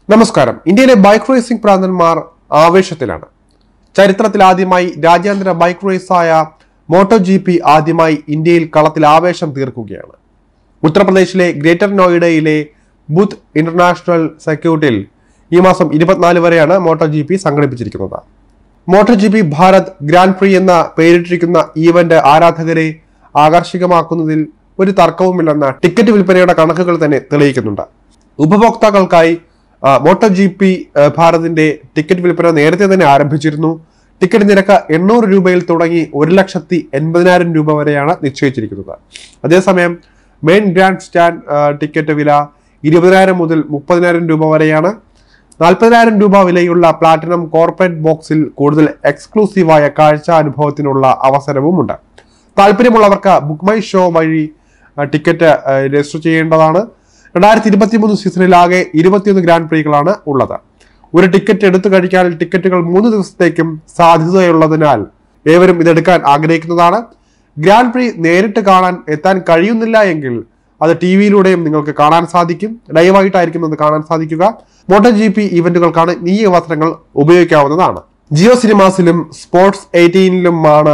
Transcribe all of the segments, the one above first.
നമസ്കാരം ഇന്ത്യയിലെ bike racing പ്രാന്തന്മാർ ആവേശത്തിലാണ് ചരിത്രത്തിൽ ആദ്യമായി രാജ്യാന്തര ബൈക്ക് റേസായ മോട്ടോ ജി പി ആദ്യമായി ഇന്ത്യയിൽ കളത്തിൽ ആവേശം തീർക്കുകയാണ് ഉത്തർപ്രദേശിലെ ഗ്രേറ്റർ നോയിഡയിലെ ബുത്ത് ഇന്റർനാഷണൽ സർക്യൂട്ടിൽ ഈ മാസം ഇരുപത്തിനാല് വരെയാണ് മോട്ടോ ജി പി സംഘടിപ്പിച്ചിരിക്കുന്നത് Moto G P Bharat grand prix എന്ന പേരിട്ടിരിക്കുന്ന ഈവന്റ് ആരാധകരെ ആകർഷകമാക്കുന്നതിൽ ഒരു തർക്കവുമില്ലെന്ന ടിക്കറ്റ് വിൽപ്പനയുടെ കണക്കുകൾ തന്നെ തെളിയിക്കുന്നുണ്ട് ഉപഭോക്താക്കൾക്കായി ആ, മോട്ടോ ജി പി ആ, ഭാരതിന്റെ ടിക്കറ്റ് വിൽപ്പന നേരത്തെ തന്നെ ആരംഭിച്ചിരുന്നു ടിക്കറ്റ് നിരക്ക് എണ്ണൂറ് രൂപയിൽ തുടങ്ങി ഒരു ലക്ഷത്തി എൺപതിനായിരം രൂപ വരെയാണ് നിശ്ചയിച്ചിരിക്കുന്നത് അതേസമയം മെയിൻ ഗ്രാൻഡ് സ്റ്റാൻഡ് ആ, ടിക്കറ്റ് വില ഇരുപതിനായിരം മുതൽ മുപ്പതിനായിരം രൂപ വരെയാണ് നാൽപ്പതിനായിരം രൂപ വിലയുള്ള പ്ലാറ്റിനം കോർപ്പറേറ്റ് ബോക്സിൽ കൂടുതൽ എക്സ്ക്ലൂസീവായ കാഴ്ച അനുഭവത്തിനുള്ള അവസരവുമുണ്ട് താല്പര്യമുള്ളവർക്ക് ബുക്ക് മൈ ഷോ വഴി ആ, ടിക്കറ്റ് ആ, രജിസ്റ്റർ ചെയ്യേണ്ടതാണ് രണ്ടായിരത്തി ഇരുപത്തി മൂന്ന് സീസണിലാകെ ഇരുപത്തിയൊന്ന് ഗ്രാൻഡ് പ്രീകളാണ് ഉള്ളത് ഒരു ടിക്കറ്റ് എടുത്തു കഴിക്കാൻ ടിക്കറ്റുകൾ മൂന്ന് ദിവസത്തേക്കും സാധ്യതയുള്ളതിനാൽ ഏവരും ഇതെടുക്കാൻ ആഗ്രഹിക്കുന്നതാണ് ഗ്രാൻഡ് പ്രീ നേരിട്ട് കാണാൻ എത്താൻ കഴിയുന്നില്ല എങ്കിൽ അത് ടി വിയിലൂടെയും നിങ്ങൾക്ക് കാണാൻ സാധിക്കും ലൈവായിട്ടായിരിക്കും അത് കാണാൻ സാധിക്കുക മോട്ടോ ജി പി ഇവന്റുകൾക്കാണ് ഈ അവസരങ്ങൾ ഉപയോഗിക്കാവുന്നതാണ് ജിയോ സിനിമാസിലും സ്പോർട്സ് എയ്റ്റീനിലുമാണ്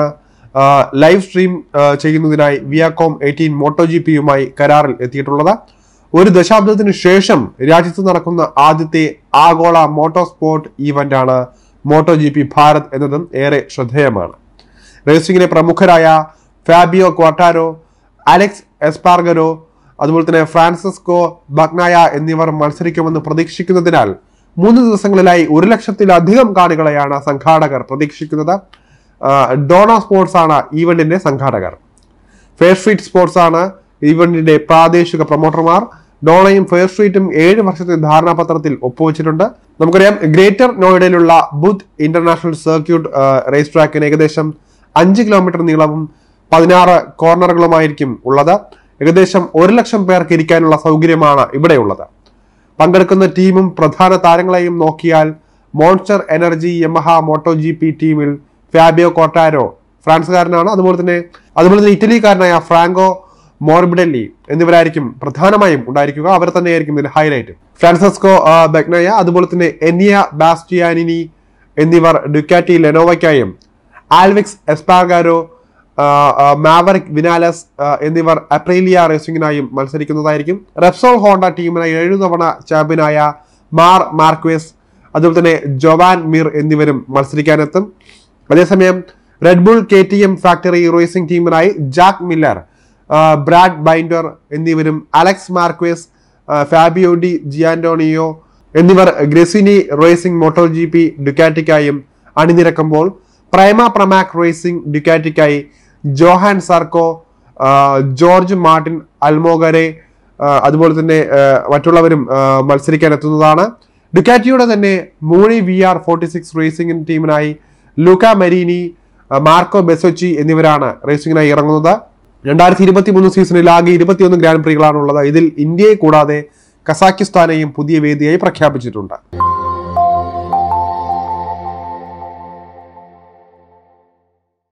ലൈവ് സ്ട്രീം ആ, ചെയ്യുന്നതിനായി വിയാകോം എയ്റ്റീൻ മോട്ടോ ജി പിയുമായി കരാറിൽ എത്തിയിട്ടുള്ളത് ഒരു ദശാബ്ദത്തിന് ശേഷം രാജ്യത്ത് നടക്കുന്ന ആദ്യത്തെ ആഗോള മോട്ടോ സ്പോർട്ട് ഈവന്റ് ആണ് മോട്ടോ ജി പി ഭാരത് എന്നതും ഏറെ ശ്രദ്ധേയമാണ് റേസിംഗിലെ പ്രമുഖരായ ഫാബിയോ ക്വാട്ടാരോ അലക്സ് എസ്പാർഗരോ അതുപോലെ തന്നെ ഫ്രാൻസിസ്കോ ബഗ്നായ എന്നിവർ മത്സരിക്കുമെന്ന് പ്രതീക്ഷിക്കുന്നതിനാൽ മൂന്ന് ദിവസങ്ങളിലായി ഒരു ലക്ഷത്തിലധികം കാണികളെയാണ് സംഘാടകർ പ്രതീക്ഷിക്കുന്നത് ആ, ഡോണ സ്പോർട്സ് ആണ് ഈവന്റിന്റെ സംഘാടകർ ഫെയർ സ്ട്രീറ്റ് സ്പോർട്സ് ആണ് ഈവന്റിന്റെ പ്രാദേശിക പ്രൊമോട്ടർമാർ ഡോണയും ഫെയർ സ്ട്രീറ്റും ഏഴ് വർഷത്തെ ധാരണാപത്രത്തിൽ ഒപ്പുവെച്ചിട്ടുണ്ട് നമുക്കറിയാം ഗ്രേറ്റർ നോയിഡയിലുള്ള ബുത്ത് ഇന്റർനാഷണൽ സർക്യൂട്ട് റേസ് ട്രാക്കിന് ഏകദേശം അഞ്ച് കിലോമീറ്റർ നീളവും പതിനാറ് കോർണറുകളുമായിരിക്കും ഉള്ളത് ഏകദേശം ഒരു ലക്ഷം പേർക്ക് ഇരിക്കാനുള്ള സൗകര്യമാണ് ഇവിടെയുള്ളത് പങ്കെടുക്കുന്ന ടീമും പ്രധാന താരങ്ങളെയും നോക്കിയാൽ Monster Energy Yamaha moto G P ടീമിൽ ഫാബിയോ കോട്ടാരോ ഫ്രാൻസുകാരനാണ് അതുപോലെ തന്നെ അതുപോലെ തന്നെ ഇറ്റലിക്കാരനായ ഫ്രാങ്കോ മോർബിഡല്ലി എന്നിവരായിരിക്കും പ്രധാനമായും ഉണ്ടായിരിക്കുക അവർ തന്നെയായിരിക്കും ഇതിൽ ഹൈലൈറ്റ് ഫ്രാൻസിസ്കോ ആ, ബെഗ്നയ അതുപോലെ തന്നെ എനിയ ബാസ്റ്റിയാനിനി എന്നിവർ ഡുക്കാറ്റി ലെനോവയ്ക്കായും ആൽവിക്സ് എസ്പാർഗാരോ മാവറിക് വിനാലസ് ആ, എന്നിവർ അപ്രീലിയ റേസിംഗിനായും മത്സരിക്കുന്നതായിരിക്കും റെപ്സോൾ ഹോണ്ട ടീമിനെ ഏഴു തവണ ചാമ്പ്യനായ മാർ മാർക്വേസ് അതുപോലെ തന്നെ ജോവാൻ മീർ എന്നിവരും മത്സരിക്കാനെത്തും അതേസമയം Red Bull K T M factory racing ടീമിനായി ജാക്ക് മില്ലർ ആ, ബ്രാഡ് ബൈൻഡർ എന്നിവരും അലക്സ് മാർക്വേസ് ആ, ഫാബിയോ ഡി ജിയാൻഡോണിയോ എന്നിവർ Gresini racing moto G P ഡുക്കാറ്റിക്കായും അണിനിരക്കുമ്പോൾ പ്രൈമ പ്രമാക് റേസിംഗ് ഡുക്കാറ്റിക്കായി ജോഹാൻ സാർക്കോ ആ, ജോർജ് മാർട്ടിൻ അൽമോഗരെ ആ, അതുപോലെ തന്നെ ആ, മറ്റുള്ളവരും ആ, മത്സരിക്കാൻ എത്തുന്നതാണ് ഡുക്കാറ്റിയുടെ തന്നെ Mooney V R forty six racing ടീമിനായി ലൂക്ക മെരീനി ആ, മാർക്കോ ബെസോച്ചി എന്നിവരാണ് റേസിംഗിനായി ഇറങ്ങുന്നത് രണ്ടായിരത്തി ഇരുപത്തി മൂന്ന് സീസണിൽ ആകെ ഇരുപത്തിയൊന്ന് ഗ്രാൻഡ് പ്രീകളാണ് ഉള്ളത് ഇതിൽ ഇന്ത്യയെ കൂടാതെ കസാക്കിസ്ഥാനെയും പുതിയ വേദിയായി പ്രഖ്യാപിച്ചിട്ടുണ്ട്